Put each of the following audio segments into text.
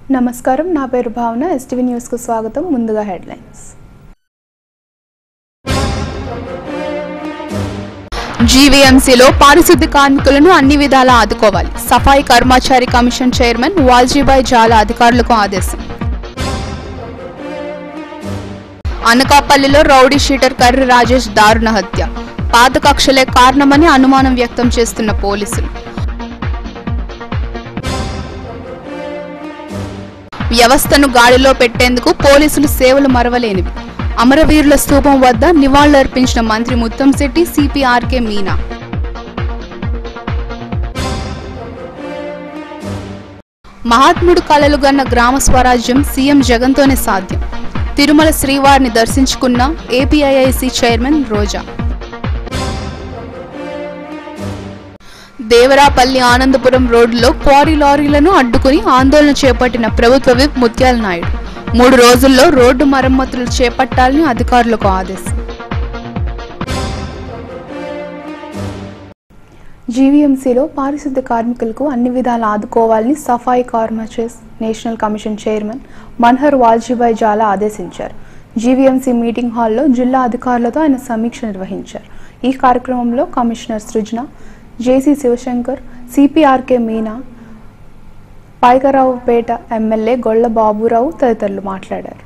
నమస్కారం నా పేరు భావన ఎస్టీవీ న్యూస్కు స్వాగతం ముందుగా హెడ్లైన్స్ జీవీఎంసీలో పారిశుద్ధ్య కార్మికులను అన్ని విధాలా ఆదుకోవాలి సఫాయి కర్మచారి కమిషన్ చైర్మన్ వాల్జీబాయ్ జాల అధికారులకు ఆదేశం అనకాపల్లిలో రౌడీ షీటర్ కర్రి రాజేష్ దారుణ హత్య పాత కక్షలే కారణమని అనుమానం వ్యక్తం చేస్తున్న పోలీసులు వ్యవస్థను గాడిలో పెట్టేందుకు పోలీసులు సేవలు మరవలేనివి అమరవీరుల స్తూపం వద్ద నివాళులర్పించిన మంత్రి ముత్తంశెట్టి సిపిఆర్కే మీనా మహాత్ముడు కలలు గన్న గ్రామ స్వరాజ్యం సీఎం జగన్తోనే సాధ్యం తిరుమల శ్రీవారిని దర్శించుకున్న ఏపీఐఐసి చైర్మన్ రోజా దేవరాపల్లి ఆనందపురం రోడ్డులో క్వారీ లారీలను అడ్డుకుని ఆందోళన చేపట్టిన ప్రభుత్వ విప్ ముత్యాల నాయుడు మూడు రోజుల్లో రోడ్డు మరమ్మతులు చేపట్టాలని అధికారులకు ఆదేశం జీవీఎంసీలో పారిశుద్ధ్య కార్మికులకు అన్ని విధాలా ఆదుకోవాలని Safai Karamcharis national commission chairman Manhar Valjibhai Zala ఆదేశించారు జీవీఎంసీ మీటింగ్ హాల్లో జిల్లా అధికారులతో ఆయన సమీక్ష నిర్వహించారు ఈ కార్యక్రమంలో commissioner Srujana JC Sivasankar C P R K Meena Payakaraopeta MLA Golla Baburao తదితరులు మాట్లాడారు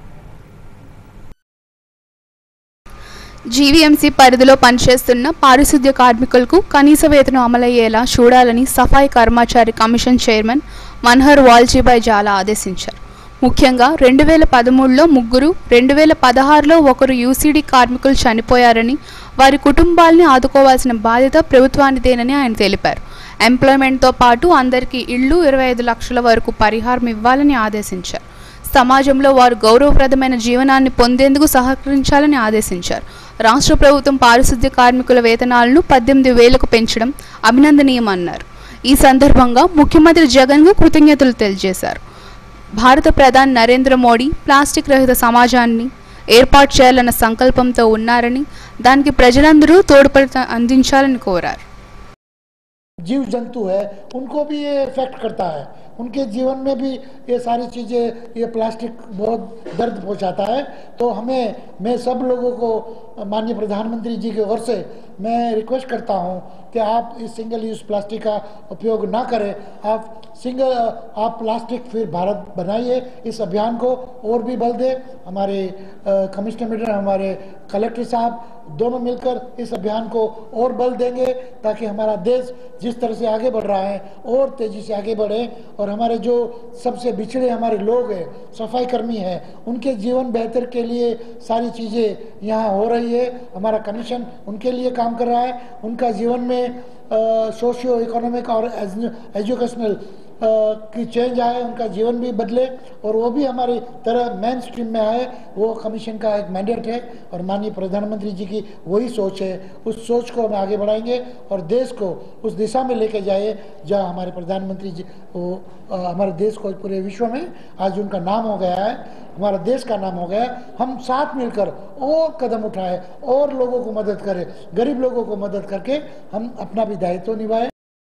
జీవీఎంసీ పరిధిలో పనిచేస్తున్న పారిశుద్ధ్య కార్మికులకు కనీస వేతనం అమలయ్యేలా చూడాలని సఫాయి కర్మచారి కమిషన్ చైర్మన్ మన్హర్ వాల్జీబాయ్ జాలా ఆదేశించారు ముఖ్యంగా రెండు వేల పదమూడులో ముగ్గురు రెండు వేల పదహారులో ఒకరు యూసీడీ కార్మికులు చనిపోయారని వారి కుటుంబాల్ని ఆదుకోవాల్సిన బాధ్యత ప్రభుత్వానిదేనని ఆయన తెలిపారు ఎంప్లాయ్మెంట్తో పాటు అందరికీ ఇళ్లు ఇరవై ఐదు లక్షల వరకు పరిహారం ఇవ్వాలని ఆదేశించారు సమాజంలో వారు గౌరవప్రదమైన జీవనాన్ని పొందేందుకు సహకరించాలని ఆదేశించారు రాష్ట్ర ప్రభుత్వం పారిశుద్ధ్య కార్మికుల వేతనాలను పద్దెనిమిది వేలకు పెంచడం అభినందనీయమన్నారు ఈ సందర్భంగా ముఖ్యమంత్రి జగన్కు కృతజ్ఞతలు తెలియజేశారు భారత ప్రధాని నరేంద్ర మోడీ ప్లాస్టిక్ రహిత సమాజాన్ని ఏర్పాటు చేయాలన్న సంకల్పంతో ఉన్నారని దానికి ప్రజలందరూ తోడ్పడి అందించాలని కోరారు जीव जंतु है उनको भी ये इफेक्ट करता है उनके जीवन में भी ये सारी चीज़ें ये प्लास्टिक बहुत दर्द पहुंचाता है तो हमें मैं सब लोगों को माननीय प्रधानमंत्री जी की ओर से मैं रिक्वेस्ट करता हूं कि आप इस सिंगल यूज़ प्लास्टिक का उपयोग ना करें आप सिंगल आप प्लास्टिक फिर भारत बनाइए इस अभियान को और भी बल दें हमारे कमिश्नर हमारे कलेक्टर साहब दोनों मिलकर इस अभियान को और बल देंगे ताकि हमारा देश जिस तरह से आगे बढ़ रहा है और तेजी से आगे बढ़े और हमारे जो सबसे बिछड़े हमारे लोग हैं सफाई कर्मी हैं उनके जीवन बेहतर के लिए सारी चीज़ें यहाँ हो रही है हमारा कमीशन उनके लिए काम कर रहा है उनका जीवन में सोशियो इकोनॉमिक और एजुकेशनल की चेंज आए उनका जीवन भी बदले और वो भी हमारी तरह मेन स्ट्रीम में आए वो कमीशन का एक मैंडेट है और माननीय प्रधानमंत्री जी की वही सोच है उस सोच को हम आगे बढ़ाएंगे और देश को उस दिशा में लेके जाए जहाँ हमारे प्रधानमंत्री जी वो अ, हमारे देश को पूरे विश्व में आज उनका नाम हो गया है हमारा देश का नाम हो गया है हम साथ मिलकर और कदम उठाए और लोगों को मदद करें गरीब लोगों को मदद करके हम अपना भी दायित्व निभाएं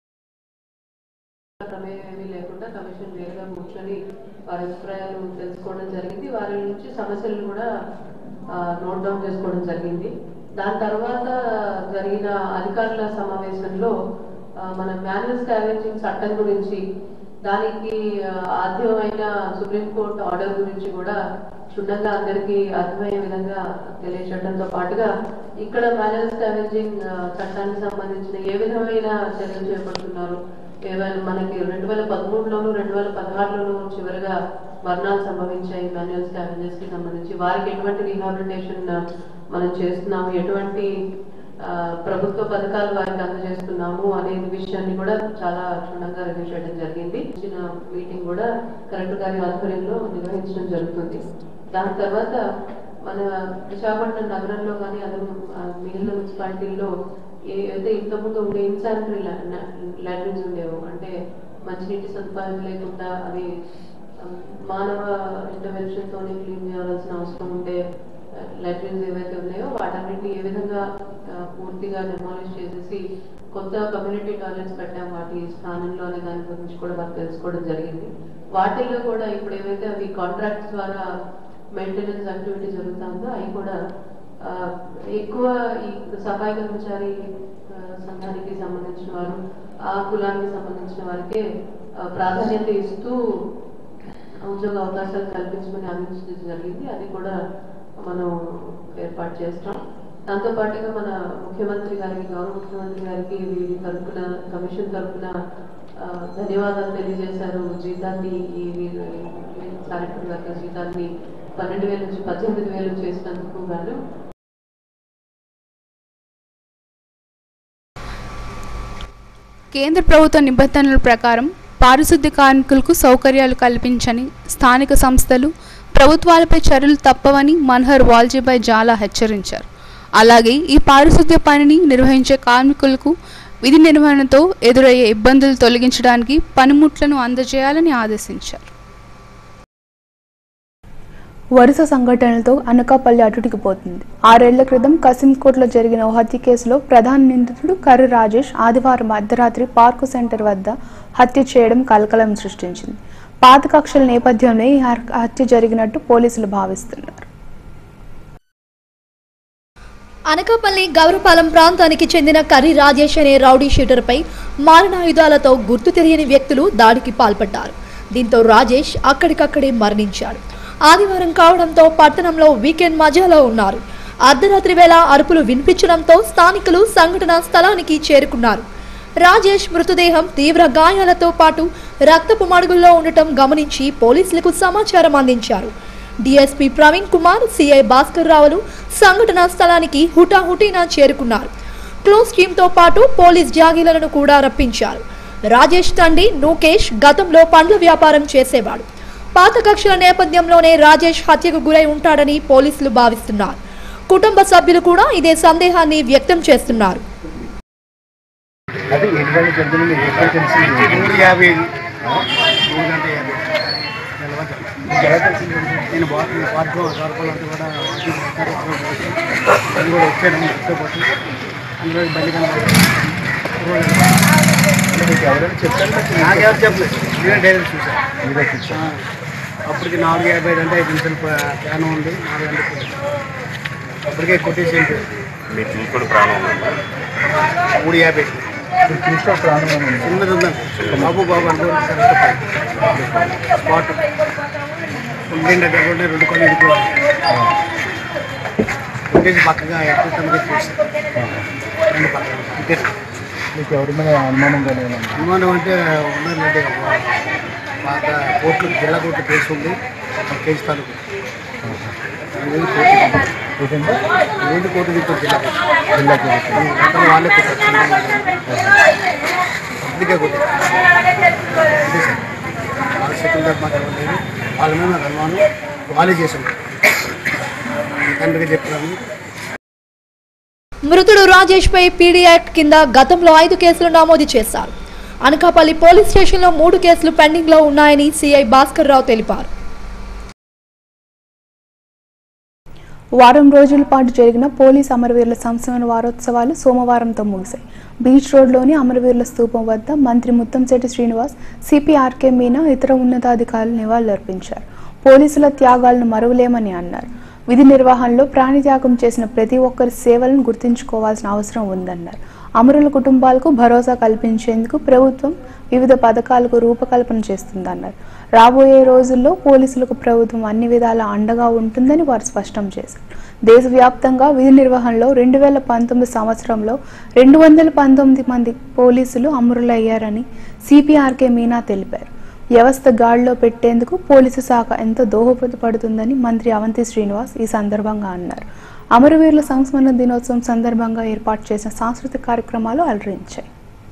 ప్రమేయం ఏమీ లేకుండా కమిషన్ నేరుగా కూర్చొని వారి అభిప్రాయాలు తెలుసుకోవడం జరిగింది వారి నుంచి సమస్యలను కూడా నోట్ డౌన్ చేసుకోవడం జరిగింది దాని తర్వాత జరిగిన అధికారుల సమావేశంలో ఆ, మన మాన్యువల్ స్కావెంజింగ్ చట్టం గురించి దానికి ఆ, ఆద్యమైన సుప్రీంకోర్టు ఆర్డర్ గురించి కూడా క్షుణ్ణంగా అందరికీ అర్థమయ్యే విధంగా తెలియచేయడంతో పాటుగా ఇక్కడ మాన్యువల్ స్కావెంజింగ్ చట్టానికి సంబంధించిన ఏ విధమైన చర్యలు చేపడుతున్నారు ఏవైనా మనకి రెండు వేల పదమూడులోను రెండు వేల పదహారులోను చివరిగా మరణాలు సంభవించాయి మాన్యువల్ స్కావెంజర్స్ కి సంబంధించి వారికి ఎటువంటి రిహాబిలిటేషన్ మనం చేస్తున్నాము ఎటువంటి ఆ, ప్రభుత్వ పథకాలు వారికి అందజేస్తున్నాము అనే విషయాన్ని కూడా చాలా క్షుణ్ణంగా రివ్యూ చేయడం జరిగింది ఇచ్చిన మీటింగ్ కూడా కలెక్టర్ గారి ఆధ్వర్యంలో నిర్వహించడం జరుగుతుంది దాని తర్వాత మన విశాఖపట్నం నగరంలో కానీ అదర్ ఆ, మిగిలిన మున్సిపాలిటీల్లో ఏదైతే ఇంతకుముందు ఉండే ఇన్సానిటరీ లాట్రిన్స్ ఉండేవో అంటే మంచినీటి సదుపాయం లేకుండా అవి ఆ, మానవ ఇంటర్వెన్షన్ తోనే క్లీన్ చేయాల్సిన అవసరం ఉండే లాట్రిన్స్ ఏవైతే ఉన్నాయో వాటన్నిటిని ఏ విధంగా ఆ, పూర్తిగా డెమాలిష్ చేసేసి కొత్త కమ్యూనిటీ టాయిలెట్స్ పెట్టాం వాటి స్థానంలో అనే దాని గురించి కూడా మాకు తెలుసుకోవడం జరిగింది వాటిల్లో కూడా ఇప్పుడు ఏవైతే అవి కాంట్రాక్ట్స్ ద్వారా మెయింటెనెన్స్ యాక్టివిటీ జరుగుతుందో అవి కూడా ఆ, ఎక్కువ ఈ సఫాయి కర్మచారి ఆ, సంఘానికి సంబంధించిన వారు ఆ కులానికి సంబంధించిన వారికే ఆ, ప్రాధాన్యత ఇస్తూ ఉద్యోగ అవకాశాలు కల్పించమని అందించడం జరిగింది అది కూడా మనం ఏర్పాటు చేస్తాం దాంతో పాటుగా మన ముఖ్యమంత్రి గారికి గౌరవ ముఖ్యమంత్రి గారికి వీరి తరఫున కమిషన్ తరఫున ఆ, ధన్యవాదాలు తెలియజేశారు జీతాన్ని ఈ వీరు సారిటర్ వర్గ జీతాన్ని పన్నెండు వేల నుంచి పద్దెనిమిది వేలు చేసినందుకు గాను కేంద్ర ప్రభుత్వ నిబంధనల ప్రకారం పారిశుద్ధ్య కార్మికులకు సౌకర్యాలు కల్పించని స్థానిక సంస్థలు ప్రభుత్వాలపై చర్యలు తప్పవని మన్హర్ వాల్జీభాయ్ జాలా హెచ్చరించారు అలాగే ఈ పారిశుద్ధ్య పనిని నిర్వహించే కార్మికులకు విధి నిర్వహణతో ఎదురయ్యే ఇబ్బందులు తొలగించడానికి పనిముట్లను అందజేయాలని ఆదేశించారు వరుస సంఘటనలతో అనకాపల్లి అటుటికి పోతుంది ఆరేళ్ల క్రితం కసింకోట్లో జరిగిన ఓ హత్య కేసులో ప్రధాన నిందితుడు కర్రి రాజేష్ ఆదివారం అర్ధరాత్రి పార్కు సెంటర్ వద్ద హత్య చేయడం కలకలం సృష్టించింది పాత కక్షల నేపథ్యంలో ఈ హర్- హత్య జరిగినట్టు పోలీసులు భావిస్తున్నారు అనకాపల్లి గౌరపాలెం ప్రాంతానికి చెందిన కర్రి రాజేష్ అనే రౌడీ షూటర్పై మారణాయుధాలతో గుర్తు తెలియని వ్యక్తులు దాడికి పాల్పడ్డారు దీంతో రాజేష్ అక్కడికక్కడే మరణించాడు ఆదివారం కావడంతో పట్టణంలో వీకెండ్ మజాలో ఉన్నారు అర్ధరాత్రి వేళ అరుపులు వినిపించడంతో స్థానికులు సంఘటనా స్థలానికి చేరుకున్నారు రాజేష్ మృతదేహం తీవ్ర గాయాలతో పాటు రక్తపు మడుగుల్లో ఉండటం గమనించి పోలీసులకు సమాచారం అందించారు డీఎస్పీ ప్రవీణ్ కుమార్ సిఐ భాస్కర్ రావులు సంఘటనా స్థలానికి హుటాహుటిన చేరుకున్నారు క్లోజ్ టీంతో పాటు పోలీస్ జాగీలను కూడా రప్పించారు రాజేష్ తండ్రి నూకేష్ గతంలో పండ్ల వ్యాపారం చేసేవాడు పాత కక్షల నేపథ్యంలోనే రాజేష్ హత్యకు గురై ఉంటాడని పోలీసులు భావిస్తున్నారు కుటుంబ సభ్యులు కూడా ఇదే సందేహాన్ని వ్యక్తం చేస్తున్నారు అది ఎటువంటి జంతువులు ఎక్కడ తెలిసింది మూడు యాభై మూడు గంట యాభై తెలవదు. మీకు ఎలా తెలిసింది నేను బాగా పార్కులో దొరకాలంటే కూడా వాకింగ్ చేస్తారు, అక్కడ పోయి అది కూడా వచ్చాడు ఇంట్లో పోతే అందులో బండి కనబడింది. అంటే మీకు ఎవరైనా చెప్పారు నాకు నాకెవరు చెప్పలేదు నేనే డైరెక్ట్ చూసాను మీరే చూసారు అప్పటికి నాలుగు యాభై ఐదు అంటే ఐదు నిమిషాలు ప్యాన్ ఉంది నాలుగు గంటలకు అప్పటికే కొట్టేసి మీ చూసుకొని ప్రాణం ఉందా మూడు యాభై మీరు చూస్తే ప్రాణం ఉంది చిన్నది ఉందండి బాబు బాబు అనుకోండి కరెక్ట్ స్పాట్ ఉండిండి అక్కడ ఉండే రెండు కొన్ని కొట్టేసి పక్కగా ఎక్కువ తనకి చూసి రెండు పక్కన ఇంకే మీకు ఎవరి మీద అనుమానం కానీ అనుమానం అంటే ఉన్నారండి పాత కోర్టు జిల్లా కోర్టు కేసు ఉంది ఒక కేసు తాలూకు ఏది కోర్టు ఏంటంటే ఏది కోర్టు దిక్కు జిల్లా కోర్టు జిల్లా పోలీసు గతంలో వాళ్ళే కొట్టారు పబ్లికే కొట్టారు అంతే సార్ వాళ్ళ సెటిల్ దాకా మాకు ఎవరు లేదు వాళ్ళ మీద నాకు అనుమానం వాళ్ళే చేసాం తండ్రికి చెప్తున్నాను మృతుడు రాజేష్ పై పీడీ యాక్ట్ కింద గతంలో ఐదు కేసులు నమోదు చేశారు అనకాపల్లి పోలీస్ స్టేషన్లో మూడు కేసులు పెండింగ్ లో ఉన్నాయని సిఐ భాస్కర్ రావు తెలిపారు వారం రోజుల పాటు జరిగిన పోలీస్ అమరవీరుల సంస్మరణ వారోత్సవాలు సోమవారంతో ముగిశాయి బీచ్ రోడ్లోని అమరవీరుల స్తూపం వద్ద మంత్రి ముత్తంశెట్టి శ్రీనివాస్ సిపిఆర్కే మీనా ఇతర ఉన్నతాధికారులు నివాళులర్పించారు పోలీసుల త్యాగాలను మరువలేమని అన్నారు విధి నిర్వహణలో ప్రాణత్యాగం చేసిన ప్రతి ఒక్కరి సేవలను గుర్తుంచుకోవాల్సిన అవసరం ఉందన్నారు అమరుల కుటుంబాలకు భరోసా కల్పించేందుకు ప్రభుత్వం వివిధ పథకాలకు రూపకల్పన చేస్తుందన్నారు రాబోయే రోజుల్లో పోలీసులకు ప్రభుత్వం అన్ని విధాల అండగా ఉంటుందని వారు స్పష్టం చేశారు దేశవ్యాప్తంగా విధి నిర్వహణలో రెండు వేల పంతొమ్మిది సంవత్సరంలో రెండు వందల పంతొమ్మిది మంది పోలీసులు అమరులయ్యారని సిపిఆర్కే మీనా తెలిపారు వ్యవస్థ గాడిలో పెట్టేందుకు పోలీసు శాఖ ఎంతో దోహదపడుతుందని మంత్రి అవంతి శ్రీనివాస్ ఈ సందర్భంగా అన్నారు అమరవీరుల సంస్మరణ దినోత్సవం సందర్భంగా ఏర్పాటు చేసిన సాంస్కృతిక కార్యక్రమాలు అలరించాయి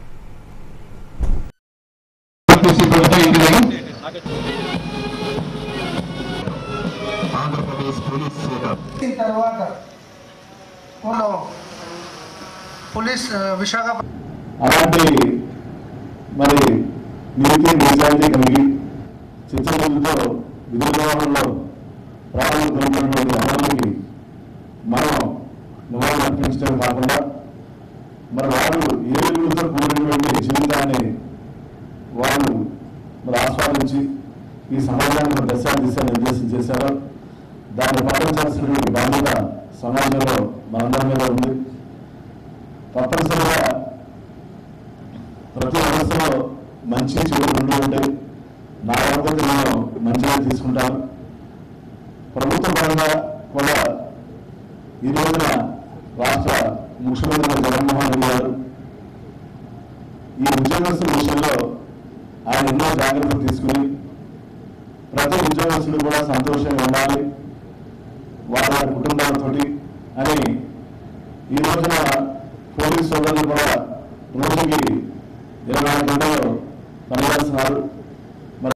दिन తర్వాత మనం పోలీస్ విశాఖపట్నం అలాంటి మరి నీతి నిజాయితీ కలిగి చిత్తశుద్ధితో విధి నిర్వహణలో ప్రాణాలు కలిగినటువంటి అమరులకి మనం నివాళులు అర్పించడం కాకుండా మరి వారు ఏలుగులతో కూడినటువంటి జీవితాన్ని వాళ్ళు మరి ఆస్వాదించి ఈ సమాజానికి ఒక దశ దిశ నిర్దేశం చేశారో దాన్ని పాటించాల్సినటువంటి బాధ్యత సమాజంలో మనందరి మీద ఉంది తప్పనిసరిగా ప్రతి వ్యవస్థలో మంచి చెడు రెండు ఉంటాయి నా వరకు నేను మంచిగా తీసుకుంటాను ప్రభుత్వ పరంగా కూడా ఈ రోజున రాష్ట్ర ముఖ్యమంత్రి జగన్మోహన్ రెడ్డి గారు ఈ ఉద్యోగస్తుల విషయంలో ఆయన ఎన్నో జాగ్రత్తలు తీసుకుని ప్రతి ఉద్యోగస్తులు కూడా సంతోషంగా ఉండాలి వారి వారి కుటుంబాలతోటి అని ఈ రోజున పోలీస్ సోదరులు కూడా రోజుకి ఇరవై నాలుగు గంటలు పనిచేస్తున్నారు మరి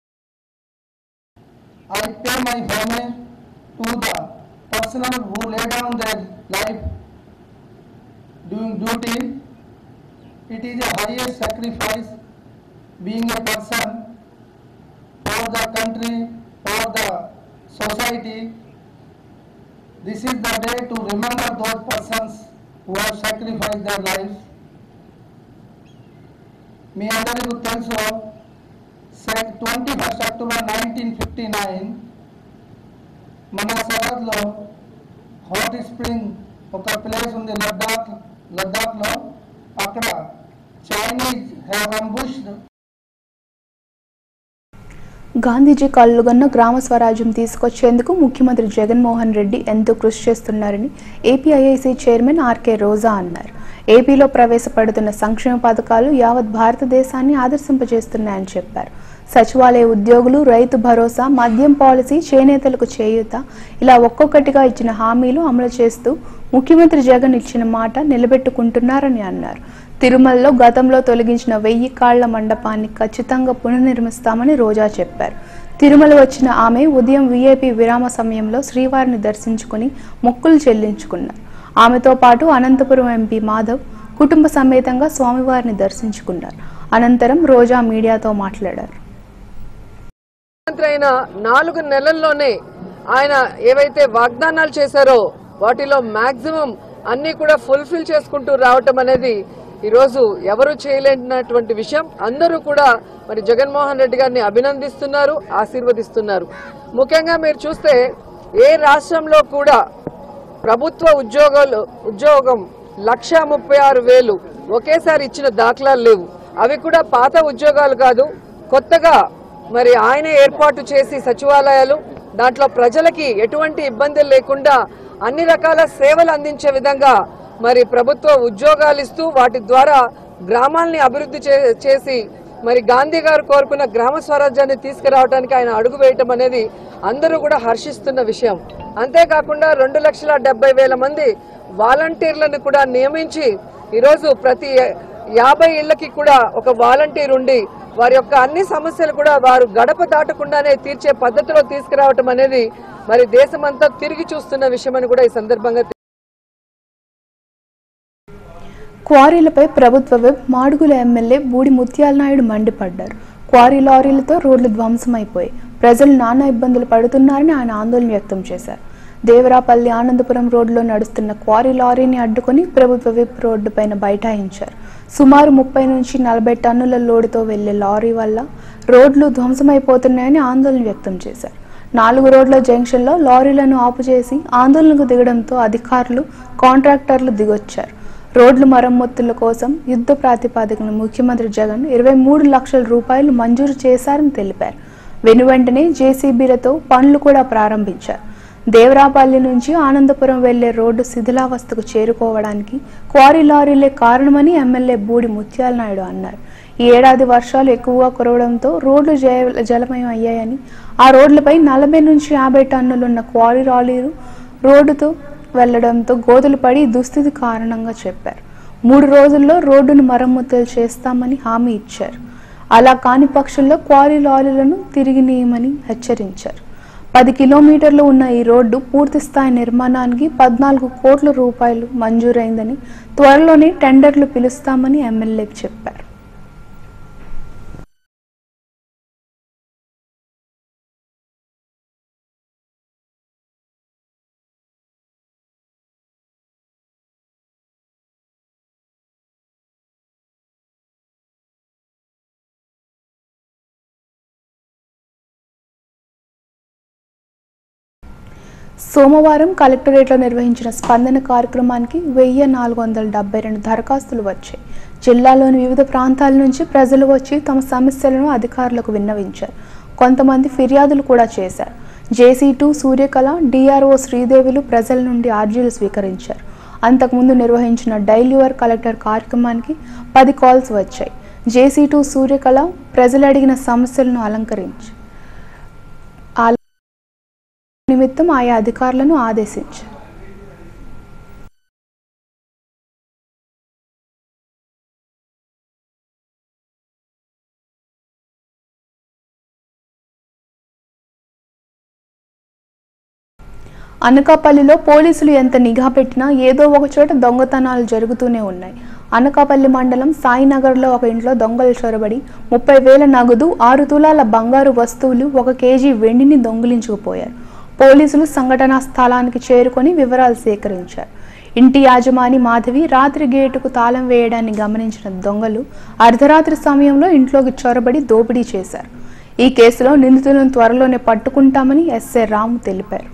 I pay my homage to the personnel who lay down their life doing duty. It is a highest sacrifice being a person for the country, for the society. This is the day to remember those persons who have sacrificed their lives. మీ అందరికీ తెలుసు twenty first October nineteen fifty nine మన సరహద్లో hot spring ఒక place ఉంది లద్దాఖ్ లద్దాఖ్లో అక్కడ Chinese have ambushed Gandhiji కళ్ళుగన్న గ్రామ స్వరాజ్యం తీసుకొచ్చేందుకు ముఖ్యమంత్రి జగన్మోహన్ రెడ్డి ఎంతో కృషి చేస్తున్నారని ఏపీఐఐసి చైర్మన్ ఆర్కే రోజా అన్నారు ఏపీలో ప్రవేశపెడుతున్న సంక్షేమ పథకాలు యావత్ భారతదేశాన్ని ఆదర్శింపజేస్తున్నాయని చెప్పారు సచివాలయ ఉద్యోగులు రైతు భరోసా మద్యం పాలసీ చేనేతలకు చేయూత ఇలా ఒక్కొక్కటిగా ఇచ్చిన హామీలు అమలు చేస్తూ ముఖ్యమంత్రి జగన్ ఇచ్చిన మాట నిలబెట్టుకుంటున్నారని అన్నారు తిరుమలలో గతంలో తొలగించిన వెయ్యి కాళ్ల మండపాన్ని ఖచ్చితంగా పునర్నిర్మిస్తామని రోజా చెప్పారు తిరుమల వచ్చిన ఆమె ఉదయం వీఐపీ విరామ సమయంలో శ్రీవారిని దర్శించుకుని మొక్కులు చెల్లించుకున్నారు ఆమెతో పాటు అనంతపురం ఎంపీ మాధవ్ కుటుంబ సమేతంగా స్వామివారిని దర్శించుకున్నారు అనంతరం రోజా మీడియాతో మాట్లాడారు ముఖ్యమంత్రి అయిన నాలుగు నెలల్లోనే ఆయన ఏవైతే వాగ్దానాలు చేశారో వాటిలో మాక్సిమం అన్ని కూడా ఫుల్ఫిల్ చేసుకుంటూ రావటం అనేది ఈరోజు ఎవరు చేయలేనటువంటి విషయం అందరూ కూడా మరి జగన్మోహన్ రెడ్డి గారిని అభినందిస్తున్నారు ఆశీర్వదిస్తున్నారు ముఖ్యంగా మీరు చూస్తే ఏ రాష్ట్రంలో కూడా ప్రభుత్వ ఉద్యోగాలు ఉద్యోగం లక్ష ముప్పై ఆరు వేలు ఒకేసారి ఇచ్చిన దాఖలాలు లేవు అవి కూడా పాత ఉద్యోగాలు కాదు కొత్తగా మరి ఆయన ఏర్పాటు చేసి సచివాలయాలు దాంట్లో ప్రజలకి ఎటువంటి ఇబ్బందులు లేకుండా అన్ని రకాల సేవలు అందించే విధంగా మరి ప్రభుత్వ ఉద్యోగాలు ఇస్తూ వాటి ద్వారా గ్రామాల్ని అభివృద్ధి చే- చేసి మరి గాంధీ గారు కోరుకున్న గ్రామ స్వరాజ్యాన్ని తీసుకురావడానికి ఆయన అడుగు వేయటం అనేది అందరూ కూడా హర్షిస్తున్న విషయం అంతేకాకుండా రెండు లక్షల డెబ్బై వేల మంది వాలంటీర్లను కూడా నియమించి ఈరోజు ప్రతి యాభై ఇళ్లకి కూడా ఒక వాలంటీర్ ఉండి వారి యొక్క అన్ని సమస్యలు కూడా వారు గడప దాటకుండానే తీర్చే పద్ధతిలో తీసుకురావటం అనేది మరి దేశమంతా తిరిగి చూస్తున్న విషయం అని కూడా ఈ సందర్భంగా క్వారీలపై ప్రభుత్వ వెబ్ మాడుగుల ఎమ్మెల్యే బూడి ముత్యాల నాయుడు మండిపడ్డారు క్వారీ లారీలతో రోడ్లు ధ్వంసమైపోయి ప్రజలు నానా ఇబ్బందులు పడుతున్నారని ఆయన ఆందోళన వ్యక్తం చేశారు దేవరాపల్లి ఆనందపురం రోడ్లో నడుస్తున్న క్వారీ లారీని అడ్డుకొని ప్రభుత్వ విప్ రోడ్డు పైన బైఠాయించారు సుమారు ముప్పై నుంచి నలభై టన్నుల లోడుతో వెళ్లే లారీ వల్ల రోడ్లు ధ్వంసమైపోతున్నాయని ఆందోళన వ్యక్తం చేశారు నాలుగు రోడ్ల జంక్షన్లో లారీలను ఆపు చేసి ఆందోళనకు దిగడంతో అధికారులు కాంట్రాక్టర్లు దిగొచ్చారు రోడ్లు మరమ్మతుల కోసం యుద్ధ ప్రాతిపాదికన ముఖ్యమంత్రి జగన్ ఇరవై మూడు లక్షల రూపాయలు మంజూరు చేశారని తెలిపారు వెనువెంటనే జేసీబీలతో పనులు కూడా ప్రారంభించారు దేవరాపల్లి నుంచి ఆనందపురం వెళ్లే రోడ్డు శిథిలావస్థకు చేరుకోవడానికి క్వారీ లారీలే కారణమని ఎమ్మెల్యే బూడి ముత్యాల నాయుడు అన్నారు ఈ ఏడాది వర్షాలు ఎక్కువగా కురవడంతో రోడ్లు జయ- జలమయం అయ్యాయని ఆ రోడ్లపై నలభై నుంచి యాభై టన్నులున్న క్వారీ లారీలు రోడ్డుతో వెళ్లడంతో గోతులు పడి దుస్థితి కారణంగా చెప్పారు మూడు రోజుల్లో రోడ్డును మరమ్మతులు చేస్తామని హామీ ఇచ్చారు అలా కాని పక్షంలో క్వారీ లారీలను తిరిగి నీయమని హెచ్చరించారు పది కిలోమీటర్లు ఉన్న ఈ రోడ్డు పూర్తి స్థాయి నిర్మాణానికి పద్నాలుగు కోట్ల రూపాయలు మంజూరైందని త్వరలోనే టెండర్లు పిలుస్తామని ఎమ్మెల్యే చెప్పారు సోమవారం కలెక్టరేట్లో నిర్వహించిన స్పందన కార్యక్రమానికి వెయ్యి నాలుగు వందల డెబ్బై రెండు దరఖాస్తులు వచ్చాయి జిల్లాలోని వివిధ ప్రాంతాల నుంచి ప్రజలు వచ్చి తమ సమస్యలను అధికారులకు విన్నవించారు కొంతమంది ఫిర్యాదులు కూడా చేశారు జేసీ టూ సూర్యకళ డిఆర్ఓ శ్రీదేవులు ప్రజల నుండి ఆర్జీలు స్వీకరించారు అంతకుముందు నిర్వహించిన డైల్ యువర్ కలెక్టర్ కార్యక్రమానికి పది కాల్స్ వచ్చాయి జేసీ టూ సూర్యకళ ప్రజలు అడిగిన సమస్యలను అలంకరించి ఆ నిమిత్తం ఆయా అధికారులను ఆదేశించారు అనకాపల్లిలో పోలీసులు ఎంత నిఘా పెట్టినా ఏదో ఒక చోట దొంగతనాలు జరుగుతూనే ఉన్నాయి అనకాపల్లి మండలం సాయినగర్లో ఒక ఇంట్లో దొంగలు చొరబడి ముప్పై వేల నగదు ఆరు తులాల బంగారు వస్తువులు ఒక కేజీ వెండిని దొంగిలించుకుపోయారు పోలీసులు సంఘటనా స్థలానికి చేరుకొని వివరాలు సేకరించారు ఇంటి యాజమాని మాధవి రాత్రి గేటుకు తాళం వేయడాన్ని గమనించిన దొంగలు అర్ధరాత్రి సమయంలో ఇంట్లోకి చొరబడి దోపిడీ చేశారు ఈ కేసులో నిందితులను త్వరలోనే పట్టుకుంటామని ఎస్ఐ రాము తెలిపారు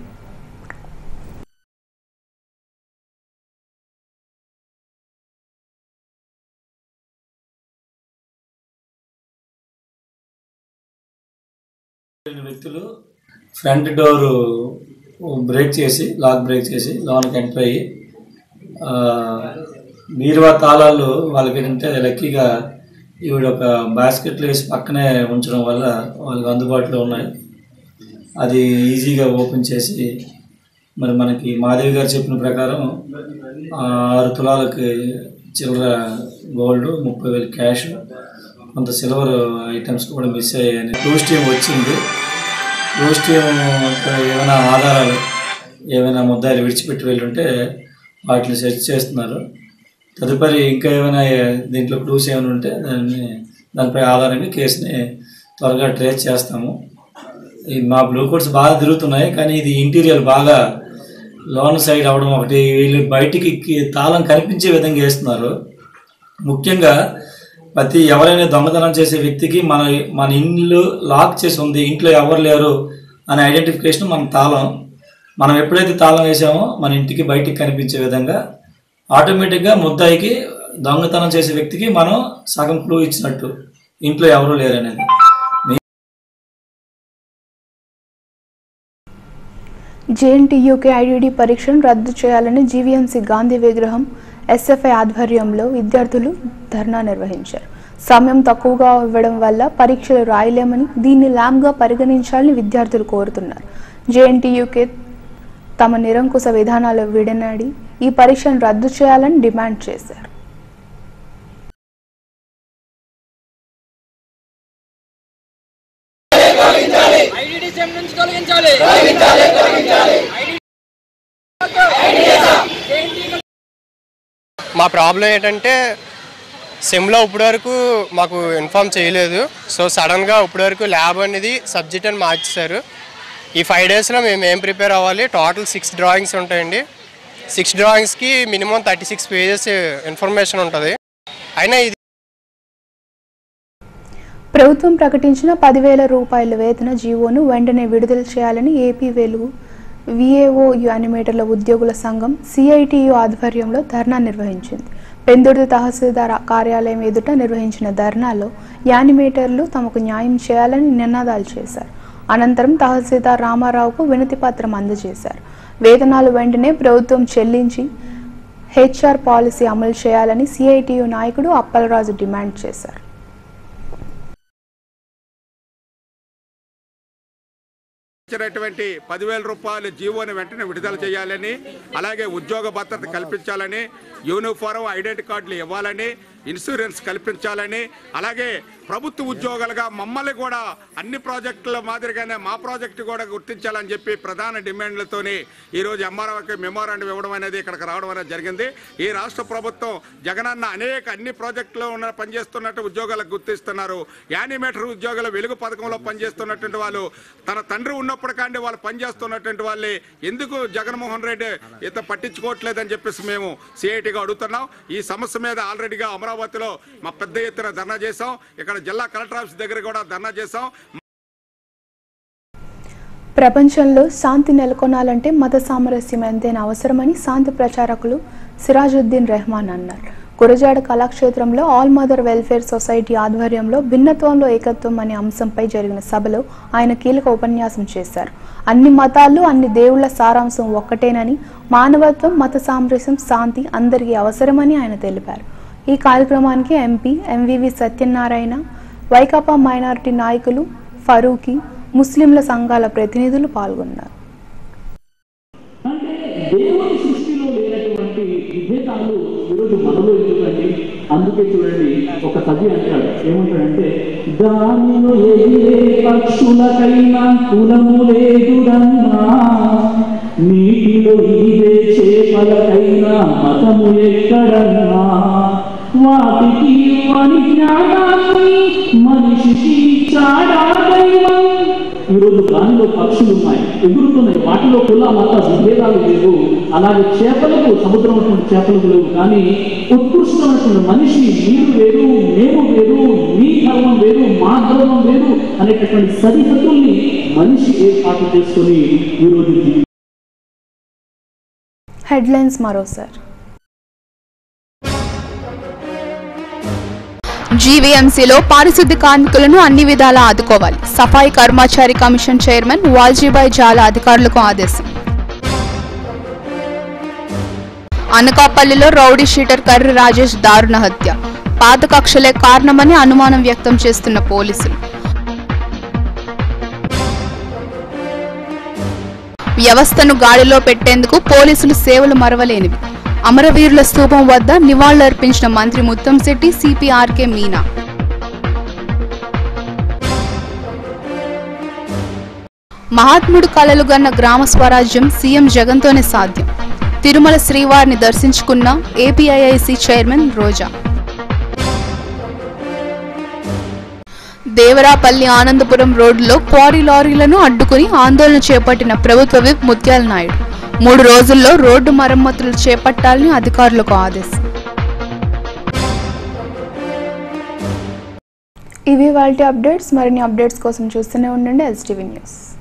రెండు వ్యక్తులు ఫ్రంట్ డోర్ బ్రేక్ చేసి లాక్ బ్రేక్ చేసి లోనికి ఎంటర్ అయ్యి ఆ, బీరువా తాళాలు వాళ్ళకి ఏంటంటే లక్కీగా ఈవిడ ఒక బాస్కెట్లో వేసి పక్కనే ఉంచడం వల్ల వాళ్ళకి అందుబాటులో ఉన్నాయి అది ఈజీగా ఓపెన్ చేసి మరి మనకి మాదేవి గారు చెప్పిన ప్రకారం ఆ, ఆరు తులాలకి చిల్లర గోల్డ్ ముప్పై వేలు క్యాష్ కొంత సిల్వర్ ఐటమ్స్ కూడా మిస్ అయ్యాయని టూస్ టీమ్ వచ్చింది టూస్ టీమ్ ఏమైనా ఆధారాలు ఏమైనా ముద్దాయిలు విడిచిపెట్టి వెళ్ళుంటే వాటిని సెర్చ్ చేస్తున్నారు తదుపరి ఇంకా ఏమైనా దీంట్లో క్లూస్ ఏమైనా ఉంటే దాన్ని దానిపై ఆధారంగా కేసుని త్వరగా ట్రేస్ చేస్తాము ఈ మా బ్లూ కోడ్స్ బాగా తిరుగుతున్నాయి కానీ ఇది ఇంటీరియర్ బాగా లోన్ సైడ్ అవడం ఒకటి వీళ్ళు బయటికి కి- తాళం కనిపించే విధంగా వేస్తున్నారు ముఖ్యంగా ప్రతి ఎవరైనా దొంగతనం చేసే వ్యక్తికి మన మన ఇల్లు లాక్ చేసి ఉంది ఇంట్లో ఎవరు లేరు అనే ఐడెంటిఫికేషన్ మన తాళం మనం ఎప్పుడైతే తాళం వేసామో మన ఇంటికి బయటికి కనిపించే విధంగా ఆటోమేటిక్గా ముద్దాయికి దొంగతనం చేసే వ్యక్తికి మనం సగం క్లూ ఇచ్చినట్టు ఇంట్లో ఎవరు లేరు అనేది జేఎన్టీయూకే ఐడిడి పరీక్షను రద్దు చేయాలని జీవీఎంసీ గాంధీ విగ్రహం ఎస్ఎఫ్ఐ ఆధ్వర్యంలో విద్యార్థులు ధర్నా నిర్వహించారు సమయం తక్కువగా ఇవ్వడం వల్ల పరీక్షలు రాయలేమని దీన్ని ల్యాబ్గా పరిగణించాలని విద్యార్థులు కోరుతున్నారు జేఎన్టీయూకే తమ నిరంకుశ విధానాలు విడనాడి ఈ పరీక్షను రద్దు చేయాలని డిమాండ్ చేశారు మా ప్రాబ్లం ఏంటంటే సెమ్లో ఇప్పటి వరకు మాకు ఇన్ఫామ్ చేయలేదు సో సడన్గా ఇప్పటి వరకు ల్యాబ్ అనేది సబ్జెక్ట్ అని మార్చేశారు ఈ ఫైవ్ డేస్లో మేము ఏం ప్రిపేర్ అవ్వాలి టోటల్ సిక్స్ డ్రాయింగ్స్ ఉంటాయండి సిక్స్ డ్రాయింగ్స్కి minimum thirty six pages information ఉంటుంది అయినా ఇది ప్రభుత్వం ప్రకటించిన పదివేల రూపాయల వేతన జీవోను వెంటనే విడుదల చేయాలని ఏపీ వెలుగు విఏఓ యానిమేటర్ల ఉద్యోగుల సంఘం సిఐటియు ఆధ్వర్యంలో ధర్నా నిర్వహించింది పెందుర్తి తహసీల్దార్ కార్యాలయం ఎదుట నిర్వహించిన ధర్నాలో యానిమేటర్లు తమకు న్యాయం చేయాలని నినాదాలు చేశారు అనంతరం తహసీల్దార్ రామారావుకు వినతి పత్రం అందజేశారు వేతనాలు వెంటనే ప్రభుత్వం చెల్లించి హెచ్ఆర్ పాలసీ అమలు చేయాలని సిఐటియు నాయకుడు అప్పలరాజు డిమాండ్ చేశారు ఇచ్చినటువంటి పదివేల రూపాయల జీవోని వెంటనే విడుదల చేయాలని అలాగే ఉద్యోగ భద్రత కల్పించాలని యూనిఫారం ఐడెంటి కార్డులు ఇవ్వాలని ఇన్సూరెన్స్ కల్పించాలని అలాగే ప్రభుత్వ ఉద్యోగాలుగా మమ్మల్ని కూడా అన్ని ప్రాజెక్టుల మాదిరిగానే మా ప్రాజెక్టు కూడా గుర్తించాలని చెప్పి ప్రధాన డిమాండ్లతోని ఈరోజు ఎంఆర్ఓకి మెమోరాండం ఇవ్వడం అనేది ఇక్కడికి రావడం అనేది జరిగింది ఈ రాష్ట్ర ప్రభుత్వం జగనన్న అనేక అన్ని ప్రాజెక్టులో ఉన్న పనిచేస్తున్నట్టు ఉద్యోగాలకు గుర్తిస్తున్నారు యానిమేటర్ ఉద్యోగుల వెలుగు పథకంలో పనిచేస్తున్నటువంటి వాళ్ళు తన తండ్రి ఉన్నప్పుడు కానీ వాళ్ళు పనిచేస్తున్నటువంటి వాళ్ళే ఎందుకు జగన్మోహన్ రెడ్డి ఇంత పట్టించుకోవట్లేదని చెప్పేసి మేము సిఐటిగా అడుగుతున్నాం ఈ సమస్య మీద ఆల్రెడీగా అమరావతిలో మా పెద్ద ఎత్తున ధర్నా చేశాం ఇక్కడ జిల్లా కలెక్టర్ ఆఫీస్ దగ్గర కూడా ధర్నా చేశాం ప్రపంచంలో శాంతి నెలకొనాలంటే మత సామరస్యం ఎంతైనా అవసరమని శాంతి ప్రచారకులు సిరాజుద్దీన్ రెహమాన్ అన్నారు గురజాడ కళాక్షేత్రంలో ఆల్ మదర్ వెల్ఫేర్ సొసైటీ ఆధ్వర్యంలో భిన్నత్వంలో ఏకత్వం అనే అంశంపై జరిగిన సభలో ఆయన కీలక ఉపన్యాసం చేశారు అన్ని మతాలు అన్ని దేవుళ్ల సారాంశం ఒక్కటేనని మానవత్వం మత సామరస్యం శాంతి అందరికీ అవసరమని ఆయన తెలిపారు ఈ కార్యక్రమానికి ఎంపీ ఎంవివి సత్యనారాయణ వైకాపా మైనారిటీ నాయకులు ఫరూకీ ముస్లింల సంఘాల ప్రతినిధులు పాల్గొన్నారు దేవుని సృష్టిలో లేనటువంటి విభేదాలు ఈరోజు మనలో ఎందుకండి అందుకే చూడండి ఒక కవి అంటాడు ఏమంటాడంటే దానిలో ఎగిరే పక్షులకైనా కులము లేదురన్నా నీటిలో ఈదే చేపలకైనా మతము ఎక్కడన్నా వాటికి వారి జ్ఞానాన్ని మనిషికి చాడా దైవం ఈరోజు గాలిలో పక్షులు ఉన్నాయి ఎగురుతున్నాయి వాటిలో కుల మత విభేదాలు లేవు అలాగే చేపలకు సముద్రం ఉన్నటువంటి చేపలకు లేవు కానీ ఉత్కృష్టమైనటువంటి మనిషి మీరు వేరు మేము వేరు మీ ధర్మం వేరు మా ధర్మం వేరు అనేటటువంటి సరిహద్దుల్ని మనిషి ఏర్పాటు చేసుకొని ఈరోజు జీ- హెడ్లైన్స్ మరోసారి జీవీఎంసీలో పారిశుద్ధ్య కార్మికులను అన్ని విధాలా ఆదుకోవాలి సఫాయి కర్మచారి కమిషన్ చైర్మన్ వాల్జీబాయ్ జాలా అధికారులకు ఆదేశం అనకాపల్లిలో రౌడీ షీటర్ కర్రి రాజేష్ దారుణ హత్య పాత కక్షలే కారణమని అనుమానం వ్యక్తం చేస్తున్న పోలీసులు వ్యవస్థను గాడిలో పెట్టేందుకు పోలీసులు సేవలు మరవలేనివి అమరవీరుల స్తూపం వద్ద నివాళులర్పించిన మంత్రి ముత్తంశెట్టి సిపిఆర్కే మీనా మహాత్ముడు కలలు గన్న గ్రామ స్వరాజ్యం సీఎం జగన్తోనే సాధ్యం తిరుమల శ్రీవారిని దర్శించుకున్న ఏపీఐఐసి చైర్మన్ రోజా దేవరాపల్లి ఆనందపురం రోడ్డులో క్వారీ లారీలను అడ్డుకుని ఆందోళన చేపట్టిన ప్రభుత్వ విప్ ముత్యాల నాయుడు మూడు రోజుల్లో రోడ్డు మరమ్మతులు చేపట్టాలని అధికారులకు ఆదేశం ఇవి వాళ్ళ అప్డేట్స్ మరిన్ని అప్డేట్స్ కోసం చూస్తూనే ఉండండి ఎస్టీవీ న్యూస్